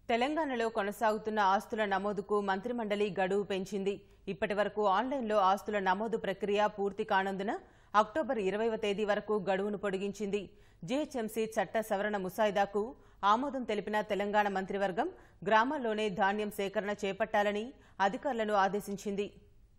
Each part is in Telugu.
తెలంగాణలో కొనసాగుతున్న ఆస్తుల నమోదుకు మంత్రిమండలి గడువు పెంచింది ఇప్పటి వరకు ఆన్లైన్లో ఆస్తుల నమోదు ప్రక్రియ పూర్తి కానందున అక్టోబర్ ఇరవైవ తేదీ వరకు గడువును పొడిగించింది జీహెచ్ఎంసీ చట్ట సవరణ ముసాయిదాకు ఆమోదం తెలిపిన తెలంగాణ మంత్రివర్గం గ్రామాల్లోనే ధాన్యం సేకరణ చేపట్టాలని అధికారులను ఆదేశించింది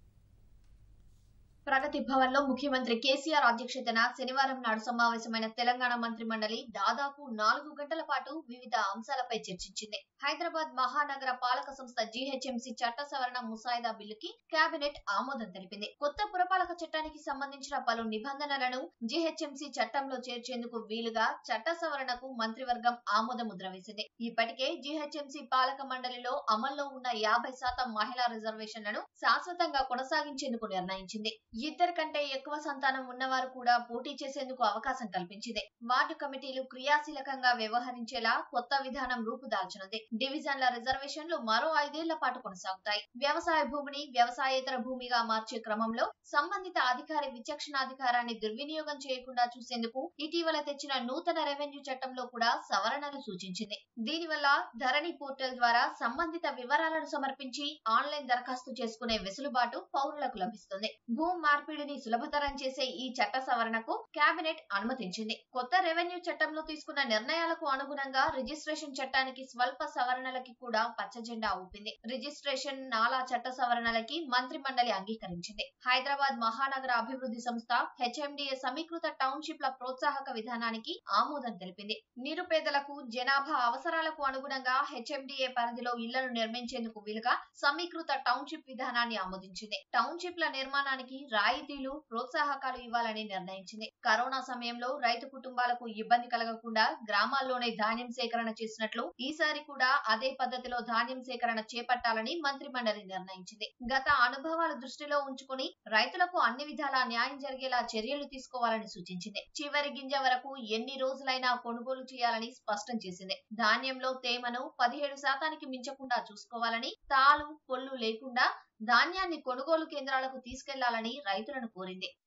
ప్రగతి భవన్ లో ముఖ్యమంత్రి కేసీఆర్ అధ్యక్షతన శనివారం నాడు సమావేశమైన తెలంగాణ మంత్రి మండలి దాదాపు నాలుగు గంటల పాటు వివిధ అంశాలపై చర్చించింది హైదరాబాద్ మహానగర పాలక సంస్థ జీహెచ్ఎంసీ చట్ట సవరణ ముసాయిదా బిల్లుకి కేబినెట్ ఆమోదం తెలిపింది కొత్త పురపాలక చట్టానికి సంబంధించిన పలు నిబంధనలను జీహెచ్ఎంసీ చట్టంలో చేర్చేందుకు వీలుగా చట్ట సవరణకు మంత్రివర్గం ఆమోద ముద్ర వేసింది ఇప్పటికే జీహెచ్ఎంసీ పాలక మండలిలో అమల్లో ఉన్న యాభై శాతం మహిళా రిజర్వేషన్లను శాశ్వతంగా కొనసాగించేందుకు నిర్ణయించింది ఇద్దరు కంటే ఎక్కువ సంతానం ఉన్నవారు కూడా పోటీ చేసేందుకు అవకాశం కల్పించింది వార్డు కమిటీలు క్రియాశీలకంగా వ్యవహరించేలా కొత్త విధానం రూపుదాల్చనుంది డివిజన్ల రిజర్వేషన్లు మరో ఐదేళ్ల పాటు కొనసాగుతాయి వ్యవసాయ భూమిని వ్యవసాయేతర భూమిగా మార్చే క్రమంలో సంబంధిత అధికారి విచక్షణాధికారాన్ని దుర్వినియోగం చేయకుండా చూసేందుకు ఇటీవల తెచ్చిన నూతన రెవెన్యూ చట్టంలో కూడా సవరణలు సూచించింది దీనివల్ల ధరణి పోర్టల్ ద్వారా సంబంధిత వివరాలను సమర్పించి ఆన్లైన్ దరఖాస్తు చేసుకునే వెసులుబాటు పౌరులకు లభిస్తుంది భూ మార్పిడిని సులభతరం చేసే ఈ చట్ట సవరణకు కేబినెట్ అనుమతించింది కొత్త రెవెన్యూ చట్టంలో తీసుకున్న నిర్ణయాలకు అనుగుణంగా రిజిస్ట్రేషన్ చట్టానికి స్వల్ప సవరణలకి కూడా పచ్చ జెండా ఊపింది రిజిస్ట్రేషన్ నాలా చట్ట సవరణలకి మంత్రి మండలి అంగీకరించింది హైదరాబాద్ మహానగర అభివృద్ధి సంస్థ హెచ్ఎండిఏ సమీకృత టౌన్షిప్ల ప్రోత్సాహక విధానానికి ఆమోదం తెలిపింది నిరుపేదలకు జనాభా అవసరాలకు అనుగుణంగా హెచ్ఎండిఏ పరిధిలో ఇళ్లను నిర్మించేందుకు వీలుగా సమీకృత టౌన్షిప్ విధానాన్ని ఆమోదించింది టౌన్షిప్ల నిర్మాణానికి రాయితీలు ప్రోత్సాహకాలు ఇవ్వాలని నిర్ణయించింది కరోనా సమయంలో రైతు కుటుంబాలకు ఇబ్బంది కలగకుండా గ్రామాల్లోనే ధాన్యం సేకరణ చేసినట్లు ఈసారి కూడా అదే పద్ధతిలో ధాన్యం సేకరణ చేపట్టాలని మంత్రి మండలి నిర్ణయించింది గత అనుభవాలు దృష్టిలో ఉంచుకుని రైతులకు అన్ని విధాలా న్యాయం జరిగేలా చర్యలు తీసుకోవాలని సూచించింది చివరి గింజ వరకు ఎన్ని రోజులైనా కొనుగోలు చేయాలని స్పష్టం చేసింది ధాన్యంలో తేమను పదిహేడు శాతానికి మించకుండా చూసుకోవాలని తాలు పొల్లు లేకుండా ధాన్యాన్ని కొనుగోలు కేంద్రాలకు తీసుకెళ్లాలని రైతులను కోరింది